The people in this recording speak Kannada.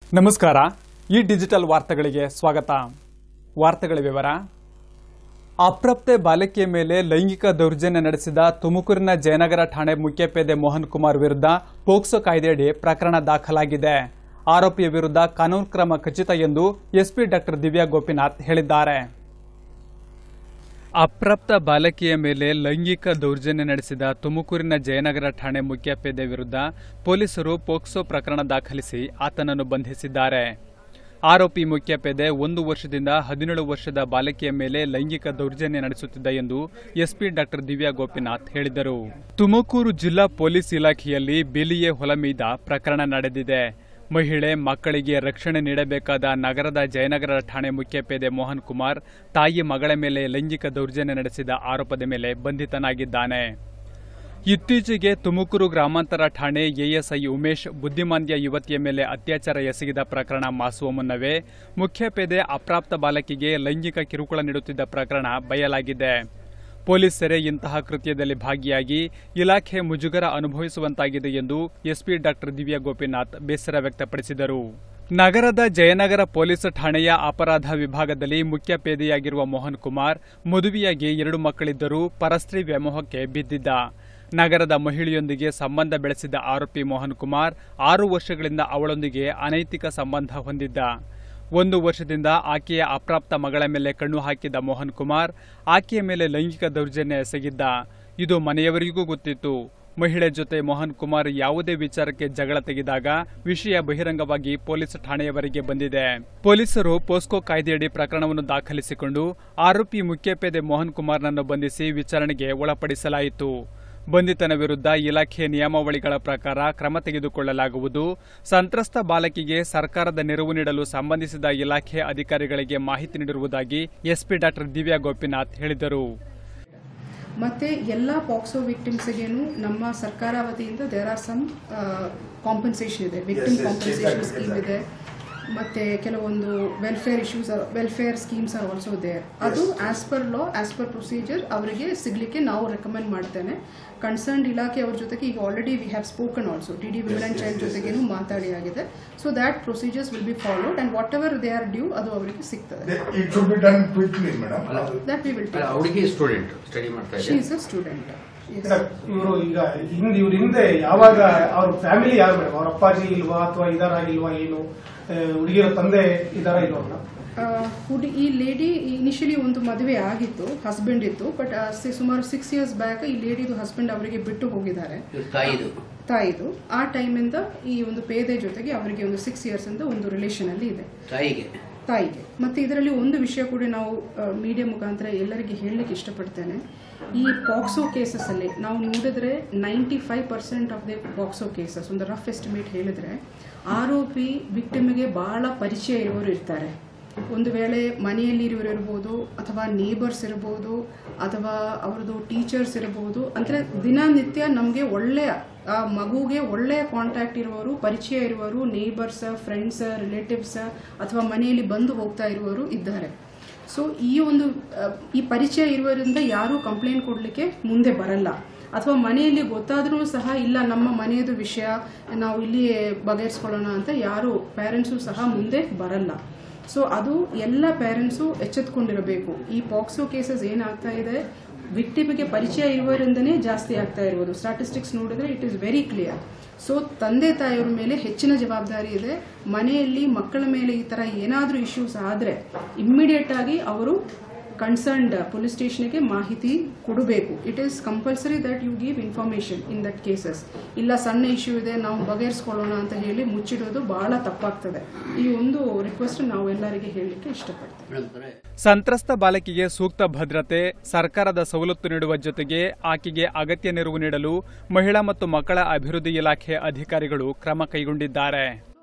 ನಮಸ್ಕಾರ ಈ ಡಿಜಿಟಲ್ ವಾರ್ತೆಗಳಿಗೆ ಸ್ವಾಗತ ವಾರ್ತೆಗಳ ವಿವರ ಅಪ್ರಾಪ್ತೆ ಬಾಲಕಿಯ ಮೇಲೆ ಲೈಂಗಿಕ ದೌರ್ಜನ್ಯ ನಡೆಸಿದ ತುಮಕೂರಿನ ಜಯನಗರ ಠಾಣೆ ಮುಖ್ಯಪೇದೆ ಮೋಹನ್ ಕುಮಾರ್ ವಿರುದ್ಧ ಪೋಕ್ಸೋ ಕಾಯ್ದೆಯಡಿ ಪ್ರಕರಣ ದಾಖಲಾಗಿದೆ ಆರೋಪಿಯ ವಿರುದ್ಧ ಕಾನೂನು ಕ್ರಮ ಖಚಿತ ಎಂದು ಎಸ್ಪಿ ಡಾಕ್ಟರ್ ದಿವ್ಯಾ ಗೋಪಿನಾಥ್ ಹೇಳಿದ್ದಾರೆ ಅಪ್ರಾಪ್ತ ಬಾಲಕಿಯ ಮೇಲೆ ಲೈಂಗಿಕ ದೌರ್ಜನ್ಯ ನಡೆಸಿದ ತುಮಕೂರಿನ ಜಯನಗರ ಠಾಣೆ ಮುಖ್ಯಪೇದೆ ವಿರುದ್ಧ ಪೊಲೀಸರು ಪೋಕ್ಸೋ ಪ್ರಕರಣ ದಾಖಲಿಸಿ ಆತನನ್ನು ಬಂಧಿಸಿದ್ದಾರೆ ಆರೋಪಿ ಮುಖ್ಯಪೇದೆ ಒಂದು ವರ್ಷದಿಂದ ಹದಿನೇಳು ವರ್ಷದ ಬಾಲಕಿಯ ಮೇಲೆ ಲೈಂಗಿಕ ದೌರ್ಜನ್ಯ ನಡೆಸುತ್ತಿದ್ದ ಎಂದು ಎಸ್ಪಿ ಡಾಕ್ಟರ್ ದಿವ್ಯಾ ಗೋಪಿನಾಥ್ ಹೇಳಿದರು ತುಮಕೂರು ಜಿಲ್ಲಾ ಪೊಲೀಸ್ ಇಲಾಖೆಯಲ್ಲಿ ಬೇಲಿಯೇ ಹೊಲಮೀದ ಪ್ರಕರಣ ನಡೆದಿದೆ ಮಹಿಳೆ ಮಕ್ಕಳಿಗೆ ರಕ್ಷಣೆ ನೀಡಬೇಕಾದ ನಗರದ ಜಯನಗರ ಠಾಣೆ ಮುಖ್ಯಪೇದೆ ಮೋಹನ್ ಕುಮಾರ್ ತಾಯಿ ಮಗಳ ಮೇಲೆ ಲೈಂಗಿಕ ದೌರ್ಜನ್ಯ ನಡೆಸಿದ ಆರೋಪದ ಮೇಲೆ ಬಂಧಿತನಾಗಿದ್ದಾನೆ ಇತ್ತೀಚೆಗೆ ತುಮಕೂರು ಗ್ರಾಮಾಂತರ ಠಾಣೆ ಎಎಸ್ಐ ಉಮೇಶ್ ಬುದ್ಧಿಮಾಂದ್ಯ ಯುವತಿಯ ಮೇಲೆ ಅತ್ಯಾಚಾರ ಎಸಗಿದ ಪ್ರಕರಣ ಮಾಸುವ ಮುನ್ನವೇ ಮುಖ್ಯಪೇದೆ ಅಪ್ರಾಪ್ತ ಬಾಲಕಿಗೆ ಲೈಂಗಿಕ ಕಿರುಕುಳ ನೀಡುತ್ತಿದ್ದ ಪ್ರಕರಣ ಬಯಲಾಗಿದೆ ಪೊಲೀಸರೇ ಇಂತಹ ಕೃತ್ಯದಲ್ಲಿ ಭಾಗಿಯಾಗಿ ಇಲಾಖೆ ಮುಜುಗರ ಅನುಭವಿಸುವಂತಾಗಿದೆ ಎಂದು ಎಸ್ಪಿ ಡಾಕ್ಟರ್ ದಿವ್ಯಾ ಗೋಪಿನಾಥ್ ಬೇಸರ ವ್ಯಕ್ತಪಡಿಸಿದರು ನಗರದ ಜಯನಗರ ಪೊಲೀಸ್ ಠಾಣೆಯ ಅಪರಾಧ ವಿಭಾಗದಲ್ಲಿ ಮುಖ್ಯ ಪೇದೆಯಾಗಿರುವ ಮೋಹನ್ ಕುಮಾರ್ ಮದುವೆಯಾಗಿ ಎರಡು ಮಕ್ಕಳಿದ್ದರೂ ಪರಸ್ತ್ರೀ ವ್ಯಾಮೋಹಕ್ಕೆ ಬಿದ್ದಿದ್ದ ನಗರದ ಮಹಿಳೆಯೊಂದಿಗೆ ಸಂಬಂಧ ಬೆಳೆಸಿದ ಆರೋಪಿ ಮೋಹನ್ ಕುಮಾರ್ ಆರು ವರ್ಷಗಳಿಂದ ಅವಳೊಂದಿಗೆ ಅನೈತಿಕ ಸಂಬಂಧ ಹೊಂದಿದ್ದ ಒಂದು ವರ್ಷದಿಂದ ಆಕೆಯ ಅಪ್ರಾಪ್ತ ಮಗಳ ಮೇಲೆ ಕಣ್ಣು ಹಾಕಿದ ಮೋಹನ್ ಕುಮಾರ್ ಆಕೆಯ ಮೇಲೆ ಲೈಂಗಿಕ ದೌರ್ಜನ್ಯ ಎಸಗಿದ್ದ ಇದು ಮನೆಯವರಿಗೂ ಗೊತ್ತಿತ್ತು ಮಹಿಳೆ ಜೊತೆ ಮೋಹನ್ ಕುಮಾರ್ ಯಾವುದೇ ವಿಚಾರಕ್ಕೆ ಜಗಳ ತೆಗೆದಾಗ ವಿಷಯ ಬಹಿರಂಗವಾಗಿ ಪೊಲೀಸ್ ಠಾಣೆಯವರೆಗೆ ಬಂದಿದೆ ಪೊಲೀಸರು ಪೋಸ್ಕೋ ಕಾಯ್ದೆಯಡಿ ಪ್ರಕರಣವನ್ನು ದಾಖಲಿಸಿಕೊಂಡು ಆರೋಪಿ ಮುಖ್ಯಪೇದೆ ಮೋಹನ್ ಕುಮಾರ್ನನ್ನು ಬಂಧಿಸಿ ವಿಚಾರಣೆಗೆ ಒಳಪಡಿಸಲಾಯಿತು ಬಂಧಿತನ ವಿರುದ್ಧ ಇಲಾಖೆ ನಿಯಮಾವಳಿಗಳ ಪ್ರಕಾರ ಕ್ರಮ ತೆಗೆದುಕೊಳ್ಳಲಾಗುವುದು ಸಂತ್ರಸ್ತ ಬಾಲಕಿಗೆ ಸರ್ಕಾರದ ನೆರವು ನೀಡಲು ಸಂಬಂಧಿಸಿದ ಇಲಾಖೆ ಅಧಿಕಾರಿಗಳಿಗೆ ಮಾಹಿತಿ ನೀಡಿರುವುದಾಗಿ ಎಸ್ಪಿ ಡಾಕ್ಟರ್ ದಿವ್ಯಾ ಗೋಪಿನಾಥ್ ಹೇಳಿದರು ಮತ್ತು ಎಲ್ಲ ಪಾಕ್ಸೋ ವಿಕ್ಟಿಮ್ಸ್ಗೇನು ನಮ್ಮ ಸರ್ಕಾರ ವತಿಯಿಂದ ದೇರ್ ಆರ್ ಸಮ್ ಕಾಂಪನ್ಸೇಷನ್ ಇದೆ ವಿಕ್ಟಿಮ್ ಕಾಂಪನ್ಸೇಷನ್ ಸ್ಕೀಮ್ ಇದೆ ಮತ್ತು ಕೆಲವೊಂದು welfare issues welfare schemes are also there ಅದು as per law as per procedure ಅವರಿಗೆ ಸಿಗಲಿಕ್ಕೆ ನಾವು ರೆಕಮೆಂಡ್ ಮಾಡ್ತೇನೆ ಕನ್ಸರ್ನ್ಡ್ ಇಲಾಖೆ ಅವ್ರ ಜೊತೆಗೆ ಈಗ already we have spoken also D D women and child ಜೊತೆಗೇನು ಮಾತಾಡಿ ಆಗಿದೆ so that procedures will be followed and whatever they are due ಅದು ಅವರಿಗೆ ಸಿಗ್ತದೆ It should be done quickly, madam. That we will ಅಲ್ಲ, ಹುಡುಗಿ ಸ್ಟೂಡೆಂಟ್ ಸ್ಟಡಿ ಮಾಡ್ತಾ ಶಿ ಇದೆ ಇಸ್ ಅ ಸ್ಟೂಡೆಂಟ್ ಇವರು ಈಗ ಹಿಂದೆ ಇವ್ರ ಹಿಂದೆ ಯಾವಾಗ ಅವ್ರ ಫ್ಯಾಮಿಲಿ ಯಾರು ಮೇಡಮ್ ಅವ್ರ ಅಪ್ಪಾಜಿ ಇಲ್ವಾ ಅಥವಾ ಇದಾರ ಇಲ್ವಾ ಏನು ಆ, ಹುಡುಗಿರ ತಂದೆ ಇದಾರ ಇಲ್ವಾ ಮೇಡಮ್ ಹುಡಿ ಈ ಲೇಡಿ ಇನಿಷಿಯಲಿ ಒಂದು ಮದುವೆ ಆಗಿತ್ತು ಹಸ್ಬೆಂಡ್ ಇತ್ತು ಬಟ್ ಸುಮಾರು ಸಿಕ್ಸ್ ಇಯರ್ಸ್ ಬ್ಯಾಕ್ ಈ ಲೇಡಿದು ಹಸ್ಬೆಂಡ್ ಅವರಿಗೆ ಬಿಟ್ಟು ಹೋಗಿದ್ದಾರೆ ಇವ್ರ ತಾಯಿದು ತಾಯಿದು ಆ ಟೈಮಿಂದ ಈ ಒಂದು ಪೇದೆ ಜೊತೆಗೆ ಅವರಿಗೆ ಒಂದು ಸಿಕ್ಸ್ ಇಯರ್ಸ್ ಇಂದ ಒಂದು ರಿಲೇಷನ್ ಅಲ್ಲಿ ಇದೆ ತಾಯಿಗೆ ತಾಯಿಗೆ ಮತ್ತೆ ಇದರಲ್ಲಿ ಒಂದು ವಿಷಯ ಕೂಡ ನಾವು ಮೀಡಿಯಾ ಮುಖಾಂತರ ಎಲ್ಲರಿಗೆ ಹೇಳಲಿಕ್ಕೆ ಇಷ್ಟಪಡ್ತೇನೆ ಈ ಪಾಕ್ಸೋ ಕೇಸಸ್ ಅಲ್ಲಿ ನಾವು ನೋಡಿದ್ರೆ ninety five percent of the POCSO cases ಒಂದು ರಫ್ ಎಸ್ಟಿಮೇಟ್ ಹೇಳಿದ್ರೆ ಆರೋಪಿ ವಿಕ್ಟಿಮ್ಗೆ ಬಹಳ ಪರಿಚಯ ಇರುವವರು ಇರ್ತಾರೆ ಒಂದು ವೇಳೆ ಮನೆಯಲ್ಲಿ ಇರುವವರು ಇರ್ಬೋದು ಅಥವಾ ನೇಬರ್ಸ್ ಇರ್ಬೋದು ಅಥವಾ ಅವ್ರದ್ದು ಟೀಚರ್ಸ್ ಇರ್ಬೋದು ಅಂದರೆ ದಿನನಿತ್ಯ ನಮಗೆ ಒಳ್ಳೆಯ ಆ ಮಗುಗೆ ಒಳ್ಳೆಯ ಕಾಂಟ್ಯಾಕ್ಟ್ ಇರುವವರು ಪರಿಚಯ ಇರುವವರು ನೇಬರ್ಸ್ ಫ್ರೆಂಡ್ಸ್ ರಿಲೇಟಿವ್ಸ್ ಅಥವಾ ಮನೆಯಲ್ಲಿ ಬಂದು ಹೋಗ್ತಾ ಇರುವವರು ಇದ್ದಾರೆ ಸೊ ಈ ಒಂದು ಆ, ಈ ಪರಿಚಯ ಇರುವವರಿಂದ ಯಾರೂ ಕಂಪ್ಲೇಂಟ್ ಕೊಡಲಿಕ್ಕೆ ಮುಂದೆ ಬರಲ್ಲ ಅಥವಾ ಮನೆಯಲ್ಲಿ ಗೊತ್ತಾದ್ರೂ ಸಹ ಇಲ್ಲ ನಮ್ಮ ಮನೆಯದು ವಿಷಯ ನಾವು ಇಲ್ಲಿ ಬಗೆಹರಿಸ್ಕೊಳ್ಳೋಣ ಅಂತ ಯಾರು ಪೇರೆಂಟ್ಸು ಸಹ ಮುಂದೆ ಬರಲ್ಲ ಸೊ ಅದು ಎಲ್ಲ ಪೇರೆಂಟ್ಸು ಎಚ್ಚೆತ್ಕೊಂಡಿರಬೇಕು ಈ ಪಾಕ್ಸೋ ಕೇಸಸ್ ಏನಾಗ್ತಾ ಇದೆ ವಿಕ್ಟಿಮ್ಗೆ ಪರಿಚಯ ಇರುವವರಿಂದನೇ ಜಾಸ್ತಿ ಆಗ್ತಾ ಇರುವುದು ಸ್ಟಾಟಿಸ್ಟಿಕ್ಸ್ ನೋಡಿದ್ರೆ it is very clear so ತಂದೆ ತಾಯಿಯವ್ರ ಮೇಲೆ ಹೆಚ್ಚಿನ ಜವಾಬ್ದಾರಿ ಇದೆ ಮನೆಯಲ್ಲಿ ಮಕ್ಕಳ ಮೇಲೆ ಈ ಥರ ಏನಾದರೂ ಇಶ್ಯೂಸ್ ಆದರೆ ಇಮ್ಮಿಡಿಯೇಟ್ ಆಗಿ ಅವರು ಕನ್ಸರ್ನ್ಡ್ ಪೊಲೀಸ್ ಸ್ಟೇಷನ್ಗೆ ಮಾಹಿತಿ ಕೊಡಬೇಕು it is compulsory that you give information in that cases ಇಲ್ಲ ಸಣ್ಣ ಇಶ್ಯೂ ಇದೆ ನಾವು ಬಗೆಹರಿಸ್ಕೊಳ್ಳೋಣ ಅಂತ ಹೇಳಿ ಮುಚ್ಚಿಡೋದು ಬಹಳ ತಪ್ಪಾಗ್ತದೆ ಈ ಒಂದು ರಿಕ್ವೆಸ್ಟ್ ನಾವು ಎಲ್ಲರಿಗೆ ಹೇಳಲಿಕ್ಕೆ ಇಷ್ಟಪಡ್ತೇವೆ ಮೇಡಮ್ ಸಂತ್ರಸ್ತ ಬಾಲಕಿಗೆ ಸೂಕ್ತ ಭದ್ರತೆ ಸರ್ಕಾರದ ಸವಲತ್ತು ನೀಡುವ ಜೊತೆಗೆ ಆಕೆಗೆ ಅಗತ್ಯ ನೆರವು ನೀಡಲು ಮಹಿಳಾ ಮತ್ತು ಮಕ್ಕಳ ಅಭಿವೃದ್ಧಿ ಇಲಾಖೆ ಅಧಿಕಾರಿಗಳು ಕ್ರಮ ಕೈಗೊಂಡಿದ್ದಾರೆ